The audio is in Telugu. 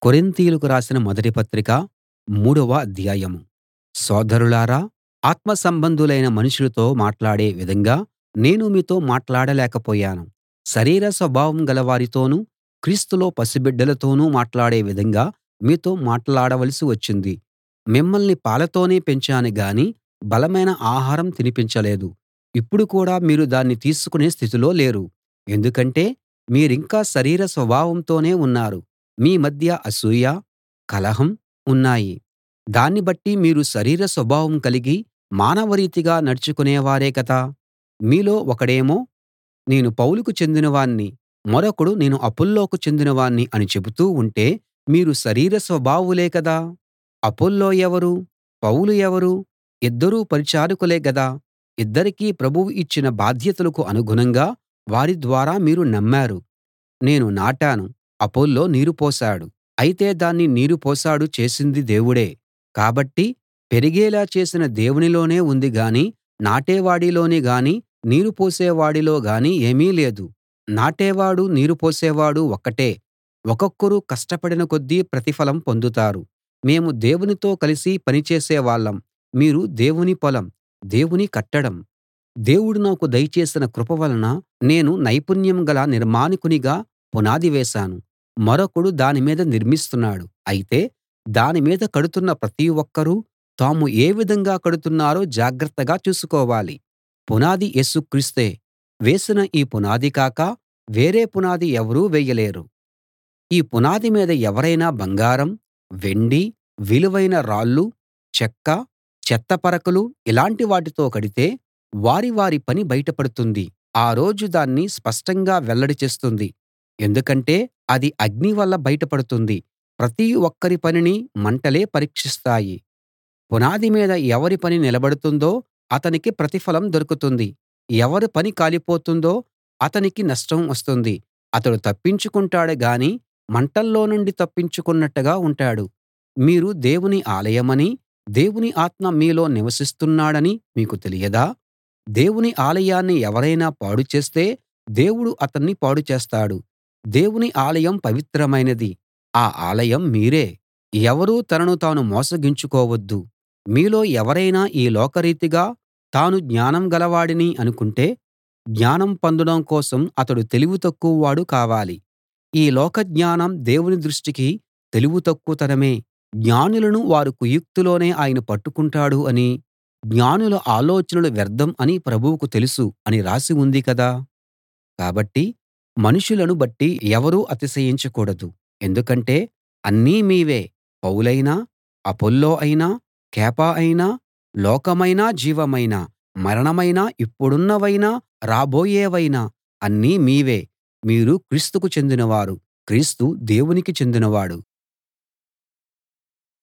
కొరింతీయులకు రాసిన మొదటి పత్రిక మూడవ అధ్యాయం సోదరులారా ఆత్మ సంబంధులైన మనుషులతో మాట్లాడే విధంగా నేను మీతో మాట్లాడలేకపోయాను శరీర స్వభావం గలవారితోనూ క్రీస్తులో పసిబిడ్డలతోనూ మాట్లాడే విధంగా మీతో మాట్లాడవలసి వచ్చింది మిమ్మల్ని పాలతోనే పెంచాను గాని బలమైన ఆహారం తినిపించలేదు ఇప్పుడు కూడా మీరు దాన్ని తీసుకునే స్థితిలో లేరు ఎందుకంటే మీరింకా శరీర స్వభావంతోనే ఉన్నారు మీ మధ్య అసూయ కలహం ఉన్నాయి దాన్ని బట్టి మీరు శరీర స్వభావం కలిగి మానవరీతిగా నడుచుకునేవారే కదా మీలో ఒకడేమో నేను పౌలుకు చెందినవాణ్ణి మరొకడు నేను అపొల్లోకు చెందినవాణ్ణి అని చెబుతూ ఉంటే మీరు శరీర స్వభావులే కదా అపొల్లో ఎవరు పౌలు ఎవరు ఇద్దరూ పరిచారకులే గదా ఇద్దరికీ ప్రభువు ఇచ్చిన బాధ్యతలకు అనుగుణంగా వారి ద్వారా మీరు నమ్మారు నేను నాటాను అపొల్లో నీరు పోశాడు అయితే దాన్ని నీరు పోసాడు చేసింది దేవుడే కాబట్టి పెరిగేలా చేసిన దేవునిలోనే ఉంది గాని నాటేవాడిలోని గాని నీరు పోసేవాడిలో గాని ఏమీ లేదు నాటేవాడు నీరు పోసేవాడు ఒక్కటే ఒక్కొక్కరు కష్టపడిన కొద్దీ ప్రతిఫలం పొందుతారు మేము దేవునితో కలిసి పని చేసే వాళ్ళం మీరు దేవుని పొలం దేవుని కట్టడం దేవుడు నాకు దయచేసిన కృప వలన నేను నైపుణ్యం గల నిర్మాణకునిగా పునాది వేశాను మరొకడు దాని మీద నిర్మిస్తున్నాడు అయితే దాని మీద కడుతున్న ప్రతి ఒక్కరూ తాము ఏ విధంగా కడుతున్నారో జాగ్రత్తగా చూసుకోవాలి పునాది యేసు క్రీస్తే వేసిన ఈ పునాది కాక వేరే పునాది ఎవరూ వేయలేరు ఈ పునాది మీద ఎవరైనా బంగారం వెండి విలువైన రాళ్ళు చెక్క చెత్త పరకలు ఇలాంటి వాటితో కడితే వారి వారి పని బయటపడుతుంది ఆ రోజు దాన్ని స్పష్టంగా వెల్లడి చేస్తుంది ఎందుకంటే అది అగ్ని వల్ల బయటపడుతుంది ప్రతి ఒక్కరి పనిని మంటలే పరీక్షిస్తాయి పునాది మీద ఎవరి పని నిలబడుతుందో అతనికి ప్రతిఫలం దొరుకుతుంది ఎవరి పని కాలిపోతుందో అతనికి నష్టం వస్తుంది అతడు తప్పించుకుంటాడు గాని మంటల్లో నుండి తప్పించుకున్నట్టుగా ఉంటాడు మీరు దేవుని ఆలయమనీ దేవుని ఆత్మ మీలో నివసిస్తున్నాడనీ మీకు తెలియదా దేవుని ఆలయాన్ని ఎవరైనా పాడు చేస్తే దేవుడు అతన్ని పాడు చేస్తాడు దేవుని ఆలయం పవిత్రమైనది ఆ ఆలయం మీరే ఎవరూ తనను తాను మోసగించుకోవద్దు మీలో ఎవరైనా ఈ లోకరీతిగా తాను జ్ఞానం గలవాడిని అనుకుంటే జ్ఞానం పొందడం కోసం అతడు తెలివి తక్కువవాడు కావాలి ఈ లోక జ్ఞానం దేవుని దృష్టికి తెలివి తక్కువతనమే జ్ఞానులను వారి కుయుక్తిలోనే ఆయన పట్టుకుంటాడు అనీ జ్ఞానుల ఆలోచనలు వ్యర్థం అని ప్రభువుకు తెలుసు అని రాసి ఉంది కదా కాబట్టి మనుషులను బట్టి ఎవరూ అతిశయించకూడదు ఎందుకంటే అన్నీ మీవే పౌలైనా అపొల్లో అయినా కేఫా అయినా లోకమైనా జీవమైనా మరణమైనా ఇప్పుడున్నవైనా రాబోయేవైనా అన్నీ మీవే మీరు క్రీస్తుకు చెందినవారు క్రీస్తు దేవునికి చెందినవాడు